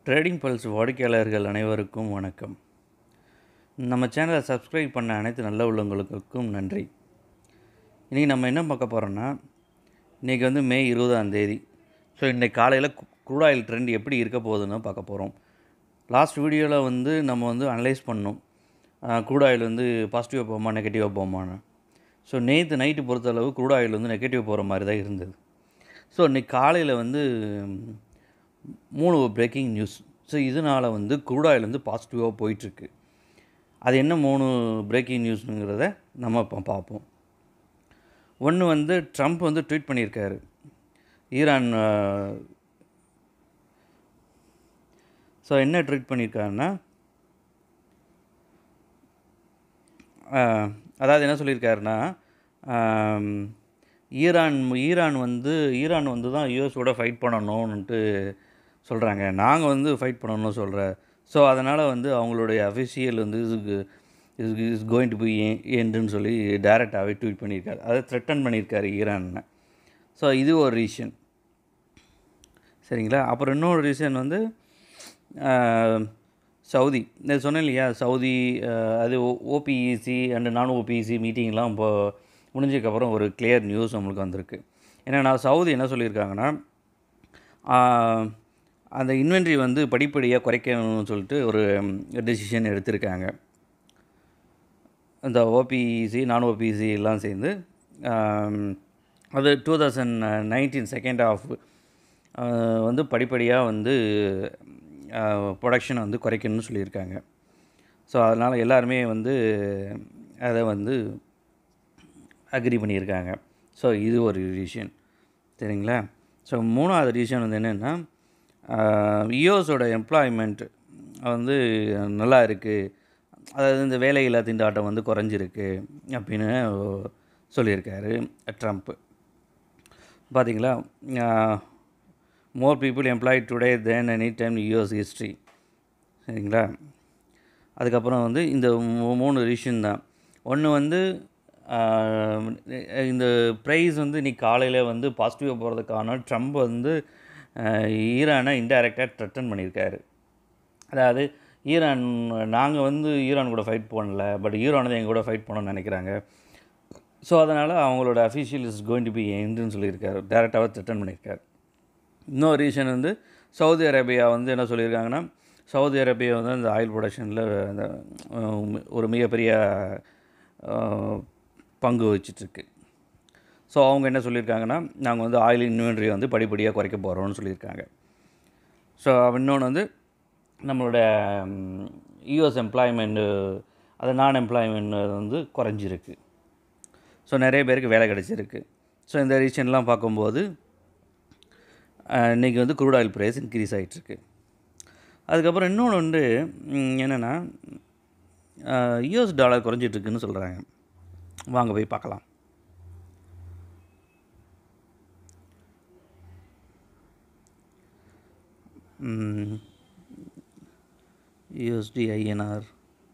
trading pulse வாடிக்கையாளர்கள் அனைவருக்கும் வணக்கம் நம்ம சேனலை சப்ஸ்கிரைப் பண்ண அனைத்து நல்ல உள்ளவங்களுக்கும் நன்றி இன்றைக்கி நம்ம என்ன பார்க்க போகிறோன்னா இன்றைக்கி வந்து மே இருபதாம் தேதி ஸோ இன்றைக்கி காலையில் க்ரூட் ஆயில் ட்ரெண்ட் எப்படி இருக்க போகுதுன்னு பார்க்க போகிறோம் லாஸ்ட் வீடியோவில் வந்து நம்ம வந்து அனலைஸ் பண்ணோம் க்ரூட் ஆயில் வந்து பாசிட்டிவாக போகுமா நெகட்டிவாக போகுமான்னு ஸோ நேற்று நைட்டு பொறுத்தளவு க்ரூட் ஆயில் வந்து நெகட்டிவ் போகிற மாதிரி தான் இருந்தது ஸோ இன்றைக்கி காலையில் வந்து மூணு பிரேக்கிங் நியூஸ் ஸோ இதனால் வந்து க்ரூட் ஆயில் வந்து பாசிட்டிவாக போயிட்டுருக்கு அது என்ன மூணு பிரேக்கிங் நியூஸுங்கிறத நம்ம இப்போ பார்ப்போம் ஒன்று வந்து ட்ரம்ப் வந்து ட்வீட் பண்ணியிருக்காரு ஈரான் ஸோ என்ன ட்வீட் பண்ணியிருக்காருன்னா அதாவது என்ன சொல்லியிருக்காருன்னா ஈரான் ஈரான் வந்து ஈரான் வந்து தான் யூஎஸோட ஃபைட் பண்ணணும்ன்ட்டு சொல்கிறாங்க நாங்கள் வந்து ஃபைட் பண்ணணும்னு சொல்கிற ஸோ அதனால் வந்து அவங்களுடைய அஃபிஷியல் வந்து இதுக்கு is is going to be ஏண்டுன்னு சொல்லி டேரெக்டாகவே ட்வீட் பண்ணியிருக்காரு அதை த்ரெட்டன் பண்ணியிருக்காரு ஈரான்னு ஸோ இது ஒரு ரீசன் சரிங்களா அப்புறம் இன்னொரு ரீசன் வந்து சவுதி நான் சொன்னேன் இல்லையா சவுதி அது ஓபிஇசி அண்டு நான் ஓபிஇசி மீட்டிங்லாம் இப்போ முடிஞ்சதுக்கப்புறம் ஒரு கிளியர் நியூஸ் நம்மளுக்கு வந்திருக்கு ஏன்னா சவுதி என்ன சொல்லியிருக்காங்கன்னா அந்த இன்வென்ட்ரி வந்து படிப்படியாக குறைக்கணும்னு சொல்லிட்டு ஒரு டெசிஷன் எடுத்திருக்காங்க இந்த ஓபிஇசி நான் ஓபிஇசி எல்லாம் சேர்ந்து அது two thousand nineteen second half வந்து படிப்படியாக வந்து ப்ரொடக்ஷனை வந்து குறைக்கணும்னு சொல்லியிருக்காங்க ஸோ அதனால் எல்லாருமே வந்து அதை வந்து அக்ரி பண்ணியிருக்காங்க ஸோ இது ஒரு ரீசன் சரிங்களா ஸோ மூணாவது ரீசன் வந்து என்னென்னா இயோஸோட எம்ப்ளாய்மெண்ட் வந்து நல்லா இருக்குது அதாவது இந்த வேலையில்லா திண்டாட்டம் வந்து குறைஞ்சிருக்கு அப்படின்னு சொல்லியிருக்காரு ட்ரம்ப்பு பார்த்தீங்களா more people employed today than any time US history சரிங்களா அதுக்கப்புறம் வந்து இந்த மூணு ரீசன் தான் ஒன்று வந்து இந்த ப்ரைஸ் வந்து இன்னைக்கு காலையில் வந்து பாசிட்டிவாக போகிறதுக்கான ட்ரம்ப் வந்து ஈரானை இன்டைரக்டாக த்ரெட்டன் பண்ணியிருக்காரு அதாவது ஈரான் நாங்கள் வந்து ஈரான் கூட ஃபைட் பண்ணல பட் ஈரான் வந்து எங்கள் கூட ஃபைட் பண்ணணும்னு நினைக்கிறாங்க ஸோ அதனால் அவங்களோட official is going to be எண்டுன்னு சொல்லியிருக்காரு டேரெக்டாக த்ரெட்டன் பண்ணியிருக்காரு இன்னொரு ரீசன் வந்து சவுதி அரேபியா வந்து என்ன சொல்லியிருக்காங்கன்னா சவுதி அரேபியா வந்து அந்த ஆயில் ப்ரொடக்ஷனில் அந்த ஒரு மிகப்பெரிய பங்கு வச்சிட்ருக்கு ஸோ அவங்க என்ன சொல்லியிருக்காங்கன்னா நாங்கள் வந்து ஆயில் இன்வென்ட்ரி வந்து படிப்படியாக குறைக்க போகிறோம்னு சொல்லியிருக்காங்க ஸோ இன்னொன்று வந்து நம்மளோட யூஎஸ் எம்ப்ளாய்மெண்ட்டு அது நான் எம்ப்ளாய்மெண்ட் வந்து குறைஞ்சிருக்கு ஸோ நிறைய பேருக்கு வேலை கிடச்சிருக்கு ஸோ இந்த ரீசன்லாம் பார்க்கும்போது இன்றைக்கி வந்து க்ரூட் ஆயில் ப்ரைஸ் இன்க்ரீஸ் ஆகிட்டுருக்கு அதுக்கப்புறம் இன்னொன்று வந்து என்னென்னா யூஎஸ் டாலர் குறைஞ்சிட்ருக்குன்னு சொல்கிறாங்க வாங்க போய் பார்க்கலாம் யூஎஸ்டி ஐஎன்ஆர்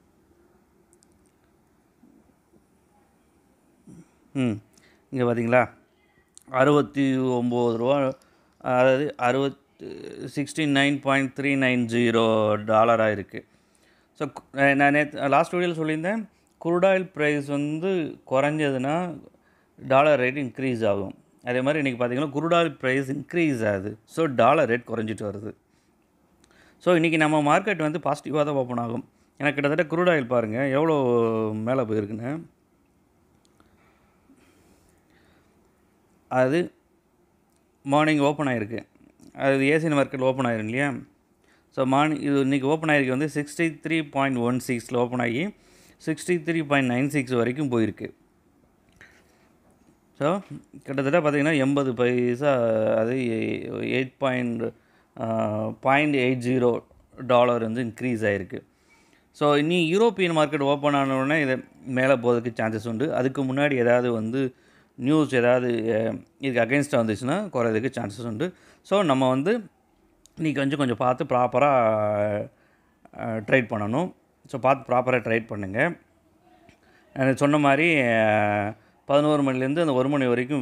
ம் இங்கே பார்த்தீங்களா அறுபத்தி ஒம்பது ரூபா அதாவது அறுபத்தி sixty nine point three nine zero டாலராக இருக்குது ஸோ நான் நேற்று லாஸ்ட் வீடியோவில் சொல்லியிருந்தேன் குரூட் ஆயில் ப்ரைஸ் வந்து குறைஞ்சதுன்னா டாலர் ரேட் இன்க்ரீஸ் ஆகும் அதே மாதிரி இன்றைக்கி பார்த்தீங்கன்னா குரூட் ஆயில் ப்ரைஸ் இன்க்ரீஸ் ஆகுது ஸோ டாலர் ரேட் குறைஞ்சிட்டு வருது ஸோ இன்றைக்கி நம்ம மார்க்கெட் வந்து பாசிட்டிவாக தான் ஓப்பன் ஆகும் ஏன்னா கிட்டத்தட்ட குரூட் ஆயில் பாருங்கள் எவ்வளோ மேலே போயிருக்குன்னு அது மார்னிங் ஓப்பன் ஆகிருக்கு அது ஏசியன் மார்க்கெட் ஓப்பன் ஆயிரும் இல்லையா ஸோ மார்னிங் இது இன்றைக்கி ஓப்பன் ஆகிருக்கு வந்து சிக்ஸ்டி த்ரீ பாயிண்ட் ஒன் சிக்ஸில் ஓப்பன் ஆகி sixty three point nine six வரைக்கும் போயிருக்கு ஸோ கிட்டத்தட்ட பார்த்திங்கன்னா எண்பது பைசா அது eight point point eight zero dollar வந்து இன்க்ரீஸ் ஆகிருக்கு ஸோ இனி யூரோப்பியன் மார்க்கெட் ஓப்பன் ஆனவுடனே இதை மேலே போகிறதுக்கு சான்சஸ் உண்டு அதுக்கு முன்னாடி ஏதாவது வந்து நியூஸ் ஏதாவது இதுக்கு அகென்ஸ்டாக வந்துச்சுன்னா குறையிறதுக்கு சான்சஸ் உண்டு ஸோ நம்ம வந்து இன்றைக்கி கொஞ்சம் கொஞ்சம் பார்த்து ப்ராப்பராக ட்ரேட் பண்ணணும் ஸோ பார்த்து ப்ராப்பராக ட்ரேட் பண்ணுங்கள் நான் சொன்ன மாதிரி பதினோரு மணிலேருந்து அந்த ஒரு மணி வரைக்கும்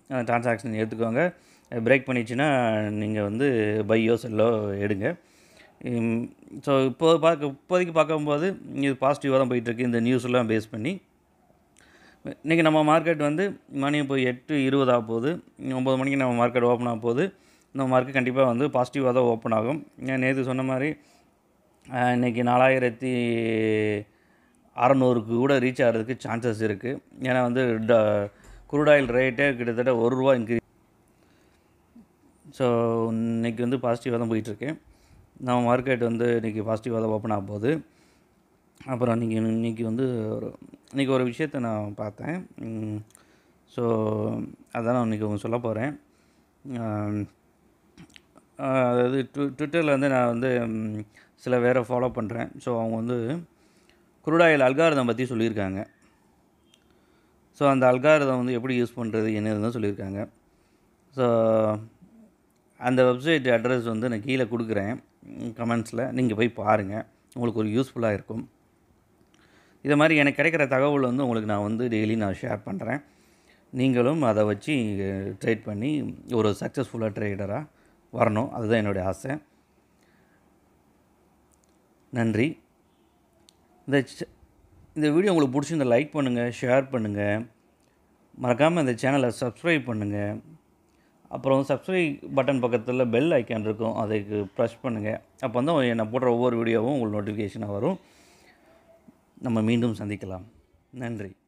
ட்ரான்சாக்ஷன் எடுத்துக்கோங்க பிரேக் பண்ணிச்சுன்னா நீங்கள் வந்து பையோ செல்லோ எடுங்க ஸோ இப்போ பார்க்க இப்போதைக்கு பார்க்கும்போது இது பாசிட்டிவாக தான் போயிட்டுருக்கு இந்த நியூஸ்லாம் பேஸ் பண்ணி இன்றைக்கி நம்ம மார்க்கெட் வந்து மணி இப்போ எட்டு இருபது ஆக போகுது ஒம்பது மணிக்கு நம்ம மார்க்கெட் ஓப்பன் ஆக போகுது நம்ம மார்க்கெட் கண்டிப்பாக வந்து பாசிட்டிவாக தான் ஓப்பன் ஆகும் நான் நேற்று சொன்ன மாதிரி இன்றைக்கி நாலாயிரத்தி அறநூறுக்கு கூட ரீச் ஆகிறதுக்கு சான்சஸ் இருக்குது ஏன்னா வந்து ட குரூடாயில் ரேட்டே கிட்டத்தட்ட ஒரு ரூபா இன்க்ரீஸ் ஸோ இன்றைக்கி வந்து பாசிட்டிவாக தான் போயிட்டுருக்கு நம்ம மார்க்கெட் வந்து இன்றைக்கி பாசிட்டிவாக தான் ஓப்பன் ஆக போகுது அப்புறம் இன்றைக்கி இன்றைக்கி வந்து ஒரு இன்றைக்கி ஒரு விஷயத்தை நான் பார்த்தேன் ஸோ அதான் நான் இன்றைக்கி உங்களுக்கு சொல்ல போகிறேன் அதாவது ட்வி ட்விட்டரில் வந்து நான் வந்து சில பேரை ஃபாலோ பண்ணுறேன் ஸோ அவங்க வந்து குருடாயில் அல்காரதம் பற்றி சொல்லியிருக்காங்க ஸோ அந்த அல்காரதம் வந்து எப்படி யூஸ் பண்ணுறது என்னதுன்னு தான் சொல்லியிருக்காங்க ஸோ அந்த வெப்சைட் அட்ரஸ் வந்து நான் கீழே கொடுக்குறேன் கமெண்ட்ஸில் நீங்கள் போய் பாருங்கள் உங்களுக்கு ஒரு யூஸ்ஃபுல்லாக இருக்கும் இது மாதிரி எனக்கு கிடைக்கிற தகவல் வந்து உங்களுக்கு நான் வந்து டெய்லி நான் ஷேர் பண்ணுறேன் நீங்களும் அதை வச்சு ட்ரேட் பண்ணி ஒரு சக்ஸஸ்ஃபுல்லாக ட்ரேடராக வரணும் அதுதான் என்னுடைய ஆசை நன்றி இந்த இந்த வீடியோ உங்களுக்கு பிடிச்சிருந்த லைக் பண்ணுங்கள் ஷேர் பண்ணுங்கள் மறக்காமல் இந்த சேனலை சப்ஸ்கிரைப் பண்ணுங்கள் அப்புறம் சப்ஸ்கிரைப் பட்டன் பக்கத்தில் பெல் ஐக்கான் இருக்கும் அதுக்கு ப்ரெஸ் பண்ணுங்கள் அப்போ வந்து நான் போடுற ஒவ்வொரு வீடியோவும் உங்களுக்கு நோட்டிஃபிகேஷனாக வரும் நம்ம மீண்டும் சந்திக்கலாம் நன்றி